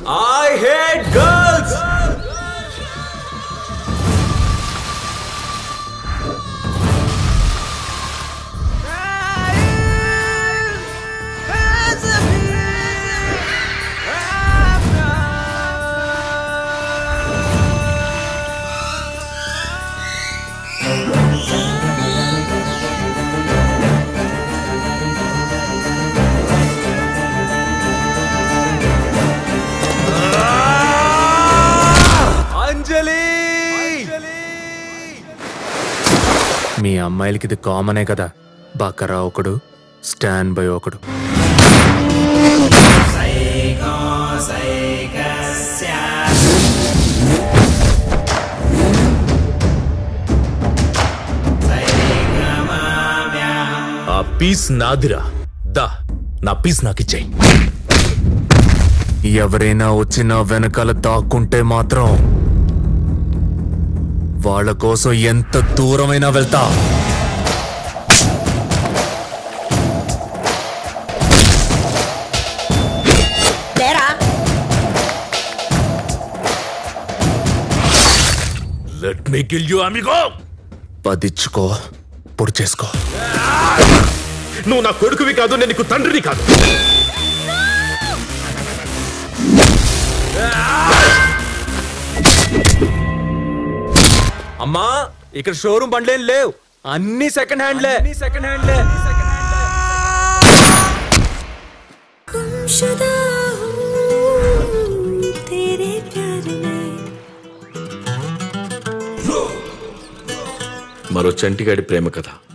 I hate girls Anjali మీ అమ్మాయిలకి ఇది కామనే కదా బకరా ఒకడు స్టాండ్ బై ఒకడు ఆ పీస్ నాదిరా దా నా పీస్ నాకిచ్చేయి ఎవరైనా వచ్చి నా వెనకాల దాక్కుంటే మాత్రం వాళ్ళ కోసం ఎంత దూరమైనా వెళ్తా తేరా let me kill you amigo పదిచ్చుకో పొడి చేసుకో నువ్వు నా కొడుకువి కాదు నేను నీకు తండ్రిని కాదు అమ్మా ఇక్కడ షోరూమ్ బండ్లేం లేవు అన్ని సెకండ్ హ్యాండ్లే సెకండ్ హ్యాండ్లే गुमशुदा हूँ तेरे प्यार में మరో చంటిగాడి ప్రేమ కథ